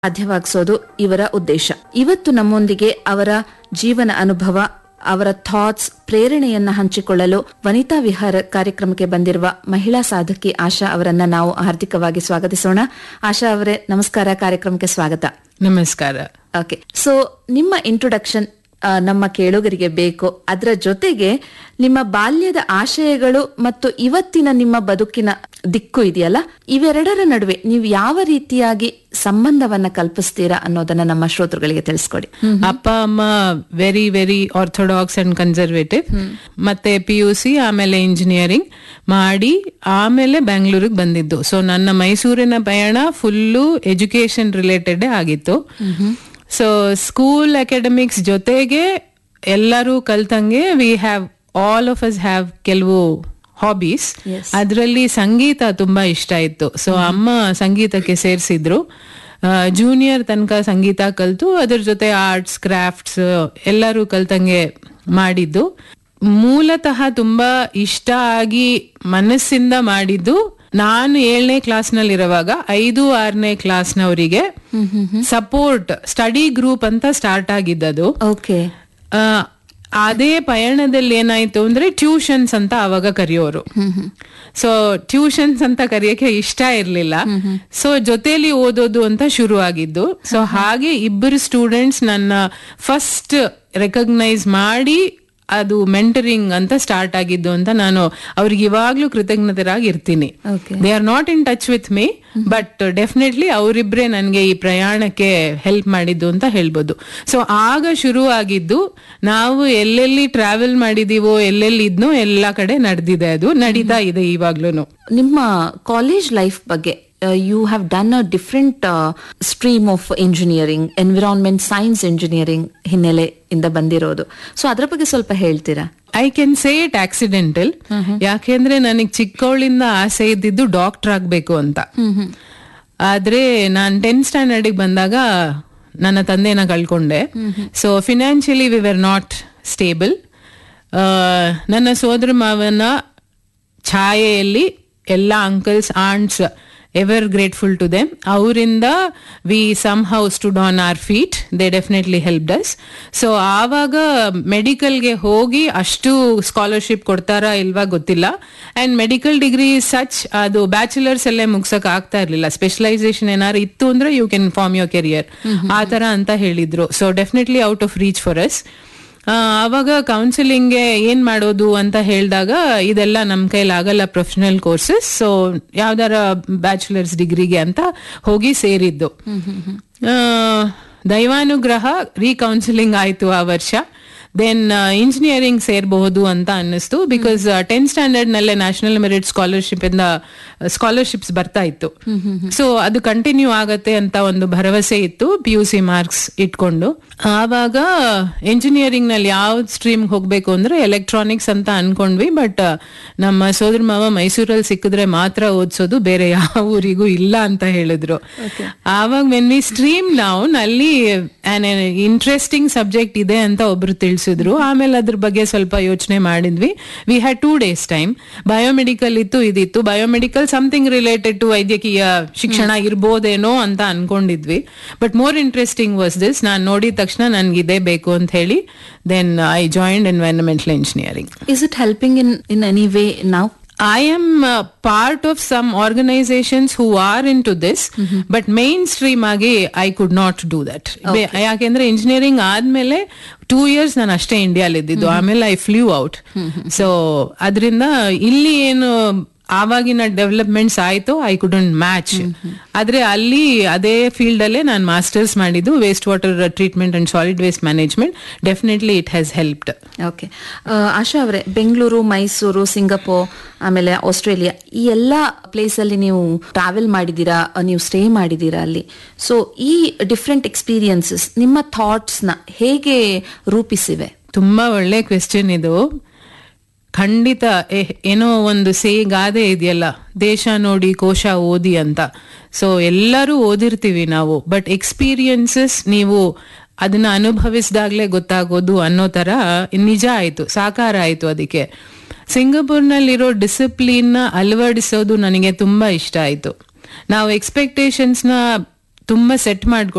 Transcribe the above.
ಸಾಧ್ಯವಾಗಿಸೋದು ಇವರ ಉದ್ದೇಶ ಇವತ್ತು ನಮ್ಮೊಂದಿಗೆ ಅವರ ಜೀವನ ಅನುಭವ ಅವರ ಥಾಟ್ಸ್ ಪ್ರೇರಣೆಯನ್ನ ಹಂಚಿಕೊಳ್ಳಲು ವನಿತಾ ವಿಹಾರ ಕಾರ್ಯಕ್ರಮಕ್ಕೆ ಬಂದಿರುವ ಮಹಿಳಾ ಸಾಧಕಿ ಆಶಾ ಅವರನ್ನ ನಾವು ಹಾರ್ದಿಕವಾಗಿ ಸ್ವಾಗತಿಸೋಣ ಆಶಾ ಅವರೇ ನಮಸ್ಕಾರ ಕಾರ್ಯಕ್ರಮಕ್ಕೆ ಸ್ವಾಗತ ನಮಸ್ಕಾರ ಓಕೆ ಸೊ ನಿಮ್ಮ ಇಂಟ್ರೊಡಕ್ಷನ್ ನಮ್ಮ ಕೇಳುಗರಿಗೆ ಬೇಕು ಅದರ ಜೊತೆಗೆ ನಿಮ್ಮ ಬಾಲ್ಯದ ಆಶಯಗಳು ಮತ್ತು ಇವತ್ತಿನ ನಿಮ್ಮ ಬದುಕಿನ ದಿಕ್ಕು ಇದೆಯಲ್ಲ ಇವೆರಡರ ನಡುವೆ ನೀವು ಯಾವ ರೀತಿಯಾಗಿ ಸಂಬಂಧವನ್ನ ಕಲ್ಪಿಸ್ತೀರಾ ಅನ್ನೋದನ್ನ ನಮ್ಮ ಶ್ರೋತೃಗಳಿಗೆ ತಿಳಿಸ್ಕೊಡಿ ಅಪ್ಪ ಅಮ್ಮ very very orthodox and conservative ಮತ್ತೆ ಪಿ ಯು ಸಿ ಆಮೇಲೆ ಇಂಜಿನಿಯರಿಂಗ್ ಮಾಡಿ ಆಮೇಲೆ ಬೆಂಗಳೂರಿಗೆ ಬಂದಿದ್ದು ಸೊ ನನ್ನ ಮೈಸೂರಿನ ಪಯಣ ಫುಲ್ಲು ಎಜುಕೇಶನ್ ರಿಲೇಟೆಡ್ ಆಗಿತ್ತು ಸೊ ಸ್ಕೂಲ್ ಅಕಾಡೆಮಿಕ್ಸ್ ಜೊತೆಗೆ ಎಲ್ಲರೂ ಕಲ್ತಂಗೆ we have all of us have ಕೆಲವು ಹಾಬೀಸ್ ಅದರಲ್ಲಿ ಸಂಗೀತ ತುಂಬಾ ಇಷ್ಟ ಇತ್ತು ಸೊ ಅಮ್ಮ ಸಂಗೀತಕ್ಕೆ ಸೇರಿಸಿದ್ರು ಜೂನಿಯರ್ ತನಕ ಸಂಗೀತ ಕಲ್ತು ಅದ್ರ ಜೊತೆ ಆರ್ಟ್ಸ್ ಕ್ರಾಫ್ಟ್ಸ್ ಎಲ್ಲರೂ ಕಲ್ತಂಗೆ ಮಾಡಿದ್ದು ಮೂಲತಃ ತುಂಬಾ ಇಷ್ಟ ಆಗಿ ಮನಸ್ಸಿಂದ ಮಾಡಿದ್ದು ನಾನು ಏಳನೇ ಕ್ಲಾಸ್ನಲ್ಲಿ ಇರುವಾಗ ಐದು ಆರನೇ ಕ್ಲಾಸ್ನವರಿಗೆ ಸಪೋರ್ಟ್ ಸ್ಟಡಿ ಗ್ರೂಪ್ ಅಂತ ಸ್ಟಾರ್ಟ್ ಆಗಿದ್ದದು ಓಕೆ ಆ, ಅದೇ ಪಯಣದಲ್ಲಿ ಏನಾಯ್ತು ಅಂದ್ರೆ ಟ್ಯೂಷನ್ಸ್ ಅಂತ ಅವಾಗ ಕರೆಯೋರು ಸೊ ಟ್ಯೂಷನ್ಸ್ ಅಂತ ಕರೆಯಕ್ಕೆ ಇಷ್ಟ ಇರ್ಲಿಲ್ಲ ಸೊ ಜೊತೆಲಿ ಓದೋದು ಅಂತ ಶುರು ಆಗಿದ್ದು ಸೊ ಹಾಗೆ ಇಬ್ಬರು ಸ್ಟೂಡೆಂಟ್ಸ್ ನನ್ನ ಫಸ್ಟ್ ರೆಕಗ್ನೈಸ್ ಮಾಡಿ ಅದು ಮೆಂಟರಿಂಗ್ ಅಂತ ಸ್ಟಾರ್ಟ್ ಆಗಿದ್ದು ಅಂತ ನಾನು ಅವ್ರಿಗೆ ಇವಾಗ್ಲೂ ಕೃತಜ್ಞತರಾಗಿ ಇರ್ತೀನಿ okay they are not in touch with me but definitely ಅವರಿಬ್ರೆ ನನಗೆ ಈ ಪ್ರಯಾಣಕ್ಕೆ ಹೆಲ್ಪ್ ಮಾಡಿದ್ದು ಅಂತ ಹೇಳ್ಬೋದು ಸೊ ಆಗ ಶುರು ಆಗಿದ್ದು ನಾವು ಎಲ್ಲೆಲ್ಲಿ ಟ್ರಾವೆಲ್ ಮಾಡಿದೀವೋ ಎಲ್ಲೆಲ್ಲಿ ಇದ್ನೋ ಎಲ್ಲ ಕಡೆ ನಡೆದಿದೆ ಅದು ನಡೀತಾ ಇದೆ ಇವಾಗ್ಲೂ ನಿಮ್ಮ ಕಾಲೇಜ್ ಲೈಫ್ ಬಗ್ಗೆ you have done a different stream of engineering environment science engineering ಹಿನ್ನೆಲೆಯಿಂದ ಬಂದಿರೋದು ಸೊ ಅದ್ರ ಬಗ್ಗೆ ಸ್ವಲ್ಪ ಹೇಳ್ತೀರಾ I can say it accidental ಯಾಕೆಂದ್ರೆ ನನಗೆ ಚಿಕ್ಕವಳಿಂದ ಆಸೆ ಇದ್ದಿದ್ದು ಡಾಕ್ಟರ್ ಆಗ್ಬೇಕು ಅಂತ ಆದ್ರೆ ನಾನು ಟೆಂತ್ ಸ್ಟ್ಯಾಂಡರ್ಡಿಗೆ ಬಂದಾಗ ನನ್ನ ತಂದೆನ ಕಳ್ಕೊಂಡೆ so financially we were not stable ನನ್ನ ಸೋದರ ಮಾವನ ಛಾಯೆಯಲ್ಲಿ ಎಲ್ಲ uncles aunts ever grateful to them ಅವರಿಂದ we somehow stood on our feet they definitely helped us so ಆವಾಗ ಮೆಡಿಕಲ್ಗೆ ಹೋಗಿ ಅಷ್ಟು ಸ್ಕಾಲರ್ಶಿಪ್ ಕೊಡ್ತಾರಾ ಇಲ್ವಾ ಗೊತ್ತಿಲ್ಲ ಅಂಡ್ ಮೆಡಿಕಲ್ ಡಿಗ್ರಿ ಸಚ್ ಅದು ಬ್ಯಾಚುಲರ್ಸ್ ಅಲ್ಲೇ ಮುಗ್ಸಕ್ ಆಗ್ತಾ ಇರ್ಲಿಲ್ಲ ಸ್ಪೆಷಲೈಸೇಷನ್ ಏನಾದ್ರು ಇತ್ತು ಅಂದ್ರೆ you can form your career ಆ ತರ ಅಂತ ಹೇಳಿದ್ರು so definitely out of reach for us ಅವಾಗ ಕೌನ್ಸಿಲಿಂಗ್ಗೆ ಏನ್ ಮಾಡೋದು ಅಂತ ಹೇಳಿದಾಗ ಇದೆಲ್ಲ ನಮ್ಮ ಕೈಲಿ ಆಗಲ್ಲ ಪ್ರೊಫೆಷನಲ್ ಕೋರ್ಸಸ್ ಸೊ ಯಾವ್ದಾರ ಬ್ಯಾಚುಲರ್ಸ್ ಡಿಗ್ರಿಗೆ ಅಂತ ಹೋಗಿ ಸೇರಿದ್ದು ಆ, ದೈವಾನುಗ್ರಹ ರೀಕೌನ್ಸಿಲಿಂಗ್ ಆಯ್ತು ಆ ವರ್ಷ ದೆನ್ ಇಂಜಿನಿಯರಿಂಗ್ ಸೇರಬಹುದು ಅಂತ ಅನ್ನಿಸ್ತು ಬಿಕಾಸ್ ಟೆಂತ್ ಸ್ಟ್ಯಾಂಡರ್ಡ್ ನಲ್ಲೇ ನ್ಯಾಷನಲ್ ಮೆರಿಟ್ ಸ್ಕಾಲರ್ಶಿಪ್ ಇಂದ ಸ್ಕಾಲರ್ಶಿಪ್ಸ್ ಬರ್ತಾ ಇತ್ತು ಸೊ ಅದು ಕಂಟಿನ್ಯೂ ಆಗತ್ತೆ ಅಂತ ಒಂದು ಭರವಸೆ ಇತ್ತು ಪಿ ಯು ಸಿ ಮಾರ್ಕ್ಸ್ ಇಟ್ಕೊಂಡು ಆವಾಗ ಇಂಜಿನಿಯರಿಂಗ್ ನಲ್ಲಿ ಯಾವ ಸ್ಟ್ರೀಮ್ ಹೋಗ್ಬೇಕು ಅಂದ್ರೆ ಎಲೆಕ್ಟ್ರಾನಿಕ್ಸ್ ಅಂತ ಅನ್ಕೊಂಡ್ವಿ ಬಟ್ ನಮ್ಮ ಸೋದರ ಮಾವ ಮೈಸೂರಲ್ಲಿ ಸಿಕ್ಕಿದ್ರೆ ಮಾತ್ರ ಓದಿಸೋದು ಬೇರೆ ಯಾವ ಊರಿಗೂ ಇಲ್ಲ ಅಂತ ಹೇಳಿದ್ರು ಆವಾಗ ವೆನ್ ವಿ ಸ್ಟ್ರೀಮ್ ಡೌನ್ ಅಲ್ಲಿ ಇಂಟ್ರೆಸ್ಟಿಂಗ್ ಸಬ್ಜೆಕ್ಟ್ ಇದೆ ಅಂತ ಒಬ್ರು ತಿಳಿಸಿದ್ರು ಆಮೇಲೆ ಅದ್ರ ಬಗ್ಗೆ ಸ್ವಲ್ಪ ಯೋಚನೆ ಮಾಡಿದ್ವಿ we had two days time biomedical ಇತ್ತು ಇದಿತ್ತು ಬಯೋಮೆಡಿಕಲ್ ಸಮಥಿಂಗ್ ರಿಲೇಟೆಡ್ ಟು ವೈದ್ಯಕೀಯ ಶಿಕ್ಷಣ ಇರ್ಬೋದೇನೋ ಅಂತ ಅನ್ಕೊಂಡಿದ್ವಿ but more interesting was this ನಾನು ನೋಡಿದ ತಕ್ಷಣ ನನ್ಗೆ ಇದೇ ಬೇಕು ಅಂತ ಹೇಳಿ then I joined environmental engineering is it helping in in any way ನಾವು I am uh, part of some organizations who are into this, but mainstream ಆಗಿ I could not do that ಯಾಕೆಂದ್ರೆ ಇಂಜಿನಿಯರಿಂಗ್ ಆದ್ಮೇಲೆ two years ನಾನು ಅಷ್ಟೇ ಇಂಡಿಯಾಲ್ ಇದ್ದಿದ್ದು ಆಮೇಲೆ I flu out so ಅದರಿಂದ ಇಲ್ಲಿ ಏನು ಆವಾಗಿನ ಡೆವಲಪ್ಮೆಂಟ್ಸ್ ಆಯ್ತು ಐ ಕುಡಂಟ್ ಮ್ಯಾಚ್ ಆದ್ರೆ ಅಲ್ಲಿ ಅದೇ ಫೀಲ್ಡ್ ಅಲ್ಲೇ ನಾನು ಮಾಸ್ಟರ್ಸ್ ಮಾಡಿದ್ದು waste water treatment and solid waste management definitely it has helped okay Asha ಅವರೇ ಬೆಂಗಳೂರು ಮೈಸೂರು ಸಿಂಗಪೂರ್ ಆಮೇಲೆ ಆಸ್ಟ್ರೇಲಿಯಾ ಈ ಎಲ್ಲ ಪ್ಲೇಸ್ ಅಲ್ಲಿ ನೀವು ಟ್ರಾವೆಲ್ ಮಾಡಿದೀರಾ ಅಹ್, ನೀವು ಸ್ಟೇ ಮಾಡಿದೀರಾ ಅಲ್ಲಿ ಸೊ ಈ ಡಿಫ್ರೆಂಟ್ ಎಕ್ಸ್ಪೀರಿಯನ್ಸಸ್ ನಿಮ್ಮ ಥಾಟ್ಸ್ ನ ಹೇಗೆ ರೂಪಿಸಿವೆ ತುಂಬಾ ಒಳ್ಳೆ ಕ್ವೆಶ್ಚನ್ ಇದು ಖಂಡಿತ ಏ- ಏನೋ ಒಂದು ಸೇ ಗಾದೆ ಇದೆಯಲ್ಲ ದೇಶ ನೋಡಿ ಕೋಶ ಓದಿ ಅಂತ ಸೊ ಎಲ್ಲರೂ ಓದಿರ್ತೀವಿ ನಾವು ಬಟ್ ಎಕ್ಸ್ಪೀರಿಯನ್ಸಸ್ ನೀವು ಅದನ್ನ ಅನುಭವಿಸಿದಾಗ್ಲೇ ಗೊತ್ತಾಗೋದು ಅನ್ನೋ ತರ ನಿಜ ಆಯ್ತು ಸಾಕಾರ ಆಯ್ತು ಅದಕ್ಕೆ ಸಿಂಗಪುರ್ನಲ್ಲಿರೋ ಡಿಸಿಪ್ಲಿನ್ ನ ಅಳವಡಿಸೋದು ನನಗೆ ತುಂಬಾ ಇಷ್ಟ ಆಯ್ತು ನಾವು ಎಕ್ಸ್ಪೆಕ್ಟೇಷನ್ಸ್ ನ ತುಂಬಾ ಸೆಟ್ ಮಾಡ್ಕೊಳ್ತೀನಿ